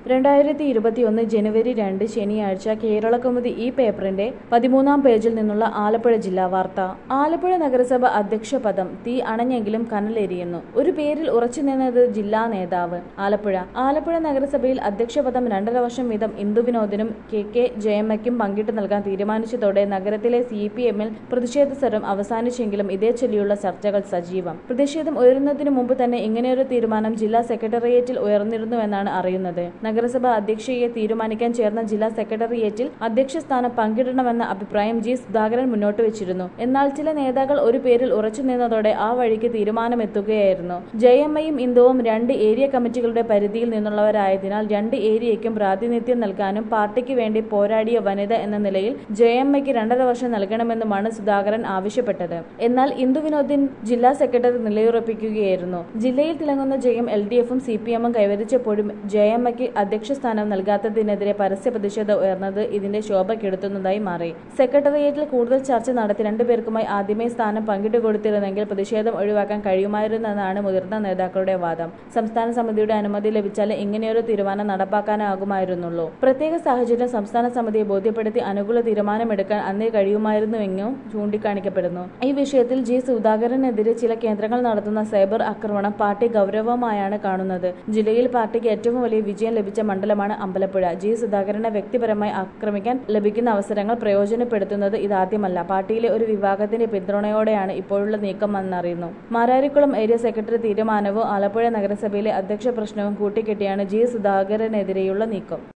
രണ്ടായിരത്തി ഇരുപത്തിയൊന്ന് ജനുവരി രണ്ട് ശനിയാഴ്ച കേരളകൗമുദി ഈ പേപ്പറിന്റെ പതിമൂന്നാം പേജിൽ നിന്നുള്ള ആലപ്പുഴ ജില്ലാ വാർത്ത ആലപ്പുഴ നഗരസഭ അധ്യക്ഷ പദം തീ അണഞ്ഞെങ്കിലും കനലെരിയുന്നു ഒരു പേരിൽ ഉറച്ചുനിന്നത് ജില്ലാ നേതാവ് ആലപ്പുഴ ആലപ്പുഴ നഗരസഭയിൽ അധ്യക്ഷ പദം രണ്ടര വർഷം വീതം ഇന്ദു വിനോദിനും കെ കെ ജയമ്മയ്ക്കും പങ്കിട്ട് നൽകാൻ തീരുമാനിച്ചതോടെ നഗരത്തിലെ സി പി എമ്മിൽ പ്രതിഷേധ സ്വരം അവസാനിച്ചെങ്കിലും ഇതേ ചൊല്ലിയുള്ള ചർച്ചകൾ സജീവം പ്രതിഷേധം ഉയരുന്നതിന് മുമ്പ് തന്നെ ഇങ്ങനെയൊരു തീരുമാനം ജില്ലാ സെക്രട്ടേറിയറ്റിൽ ഉയർന്നിരുന്നുവെന്നാണ് അറിയുന്നത് നഗരസഭ അധ്യക്ഷയെ തീരുമാനിക്കാൻ ചേർന്ന ജില്ലാ സെക്രട്ടേറിയറ്റിൽ അധ്യക്ഷ സ്ഥാനം പങ്കിടണമെന്ന അഭിപ്രായം ജി സുധാകരൻ മുന്നോട്ട് വെച്ചിരുന്നു എന്നാൽ ചില നേതാക്കൾ ഒരു പേരിൽ ഉറച്ചു നിന്നതോടെ ആ വഴിക്ക് തീരുമാനമെത്തുകയായിരുന്നു ജയമ്മയും ഇന്ദുവും രണ്ട് ഏരിയ കമ്മിറ്റികളുടെ പരിധിയിൽ നിന്നുള്ളവരായതിനാൽ രണ്ട് ഏരിയയ്ക്കും പ്രാതിനിധ്യം നൽകാനും പാർട്ടിക്ക് വേണ്ടി പോരാടിയ വനിത എന്ന നിലയിൽ ജയമ്മയ്ക്ക് രണ്ടര വർഷം നൽകണമെന്നുമാണ് സുധാകരൻ ആവശ്യപ്പെട്ടത് എന്നാൽ ഇന്ദു വിനോദിൻ ജില്ലാ സെക്രട്ടറി നിലയുറപ്പിക്കുകയായിരുന്നു ജില്ലയിൽ തിളങ്ങുന്ന ജയം എൽ ഡി എഫും സി പി എമ്മും കൈവരിച്ചപ്പോഴും ജയമ്മയ്ക്ക് അധ്യക്ഷ സ്ഥാനം നൽകാത്തതിനെതിരെ പരസ്യ പ്രതിഷേധം ഉയർന്നത് ഇതിന്റെ ശോഭ കെടുത്തുന്നതായി മാറി സെക്രട്ടേറിയറ്റിൽ കൂടുതൽ ചർച്ച നടത്തി രണ്ടുപേർക്കുമായി ആദ്യമേ സ്ഥാനം പങ്കിട്ടു കൊടുത്തിരുന്നെങ്കിൽ പ്രതിഷേധം ഒഴിവാക്കാൻ കഴിയുമായിരുന്നെന്നാണ് മുതിർന്ന നേതാക്കളുടെ വാദം സംസ്ഥാന സമിതിയുടെ അനുമതി ലഭിച്ചാലേ ഇങ്ങനെയൊരു തീരുമാനം നടപ്പാക്കാനാകുമായിരുന്നുള്ളൂ പ്രത്യേക സാഹചര്യം സംസ്ഥാന സമിതിയെ ബോധ്യപ്പെടുത്തി അനുകൂല തീരുമാനമെടുക്കാൻ അന്നേ കഴിയുമായിരുന്നുവെന്നും ചൂണ്ടിക്കാണിക്കപ്പെടുന്നു ഈ വിഷയത്തിൽ ജി സുധാകരനെതിരെ ചില കേന്ദ്രങ്ങൾ നടത്തുന്ന സൈബർ ആക്രമണം പാർട്ടി ഗൗരവമായാണ് കാണുന്നത് ജില്ലയിൽ പാർട്ടിക്ക് ഏറ്റവും വലിയ വിജയം ലഭിച്ച മണ്ഡലമാണ് അമ്പലപ്പുഴ ജി സുധാകരനെ വ്യക്തിപരമായി ആക്രമിക്കാൻ ലഭിക്കുന്ന അവസരങ്ങൾ പ്രയോജനപ്പെടുത്തുന്നത് ഇതാദ്യമല്ല പാർട്ടിയിലെ ഒരു വിഭാഗത്തിന്റെ പിന്തുണയോടെയാണ് ഇപ്പോഴുള്ള നീക്കം എന്നറിയുന്നു മാരാരിക്കുളം ഏരിയ സെക്രട്ടറി തീരുമാനവും ആലപ്പുഴ നഗരസഭയിലെ അധ്യക്ഷ പ്രശ്നവും കൂട്ടിക്കെട്ടിയാണ് ജി സുധാകരനെതിരെയുള്ള നീക്കം